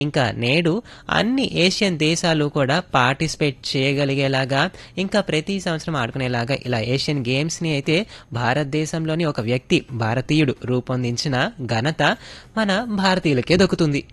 ఇంకా నేడు అన్ని ఏషియన్ దేశాలు కూడా పార్టిసిపేట్ చేయగలిగేలాగా ఇంకా ప్రతి సంవత్సరం ఆడుకునేలాగా ఇలా ఏషియన్ గేమ్స్ని అయితే భారతదేశంలోని ఒక వ్యక్తి భారతీయుడు రూపొందించిన ఘనత మన భారతీయులకే దక్కుతుంది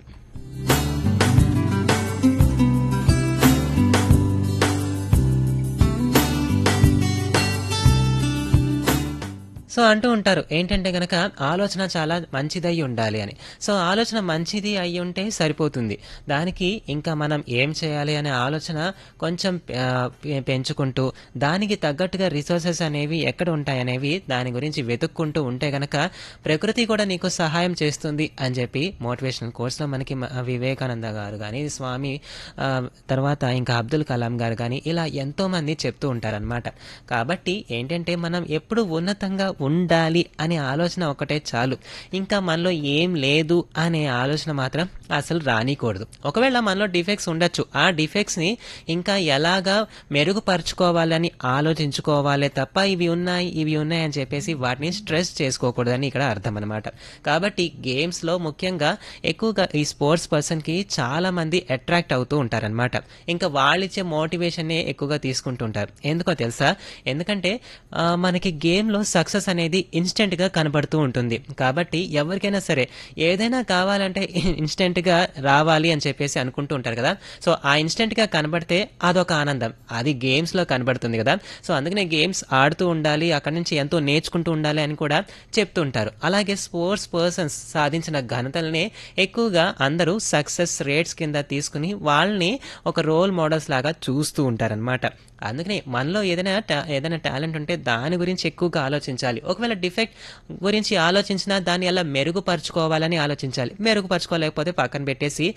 సో అంటూ ఉంటారు ఏంటంటే గనక ఆలోచన చాలా మంచిదై ఉండాలి అని సో ఆలోచన మంచిది అయి ఉంటే సరిపోతుంది దానికి ఇంకా మనం ఏం చేయాలి అనే ఆలోచన కొంచెం ఆ, పె- పెంచుకుంటూ దానికి తగ్గట్టుగా రిసోర్సెస్ అనేవి ఎక్కడ ఉంటాయి అనేవి దాని గురించి వెతుక్కుంటూ ఉంటే గనక ప్రకృతి కూడా నీకు సహాయం చేస్తుంది అని చెప్పి మోటివేషనల్ కోర్సులో మనకి మ- వివేకానంద గారు కానీ స్వామి ఆ, తర్వాత ఇంకా అబ్దుల్ కలాం గారు కానీ ఇలా ఎంతో మంది చెప్తూ ఉంటారనమాట కాబట్టి ఏంటంటే మనం ఎప్పుడు ఉన్నతంగా ఉండాలి అనే ఆలోచన ఒకటే చాలు ఇంకా మనలో ఏం లేదు అనే ఆలోచన మాత్రం అసలు రానికూడదు ఒకవేళ మనలో డిఫెక్ట్స్ ఉండొచ్చు ఆ డిఫెక్ట్స్ ని ఇంకా ఎలాగా మెరుగుపరుచుకోవాలని ఆలోచించుకోవాలే తప్ప ఇవి ఉన్నాయి ఇవి ఉన్నాయి అని చెప్పేసి వాటిని స్ట్రెస్ చేసుకోకూడదని ఇక్కడ అర్థం అనమాట కాబట్టి గేమ్స్ లో ముఖ్యంగా ఎక్కువగా ఈ స్పోర్ట్స్ పర్సన్ కి చాలా మంది అట్రాక్ట్ అవుతూ ఉంటారనమాట ఇంకా వాళ్ళిచ్చే మోటివేషన్ ఎక్కువగా తీసుకుంటుంటారు ఎందుకో తెలుసా ఎందుకంటే ఆ, మనకి గేమ్ లో సక్సెస్ అనేది ఇన్స్టెంట్ గా కనబడుతూ ఉంటుంది కాబట్టి ఎవరికైనా సరే ఏదైనా కావాలంటే ఇన్స్టెంట్ గా రావాలి అని చెప్పేసి అనుకుంటూ ఉంటారు కదా సో ఆ ఇన్స్టెంట్ గా కనబడితే అదొక ఆనందం అది గేమ్స్ లో కనబడుతుంది కదా సో అందుకనే గేమ్స్ ఆడుతూ ఉండాలి అక్కడి నుంచి ఎంతో నేర్చుకుంటూ ఉండాలి అని కూడా చెప్తుంటారు అలాగే స్పోర్ట్స్ పర్సన్స్ సాధించిన ఘనతల్ని ఎక్కువగా అందరూ సక్సెస్ రేట్స్ కింద తీసుకుని వాళ్ళని ఒక రోల్ మోడల్స్ లాగా చూస్తూ ఉంటారనమాట అందుకని మనలో ఏదైనా ta- ఏదైనా టాలెంట్ ఉంటే దాని గురించి ఎక్కువగా ఆలోచించాలి ఒకవేళ డిఫెక్ట్ గురించి ఆలోచించినా దాన్ని ఎలా మెరుగుపరుచుకోవాలని ఆలోచించాలి మెరుగుపరుచుకోలేకపోతే పక్కన పెట్టేసి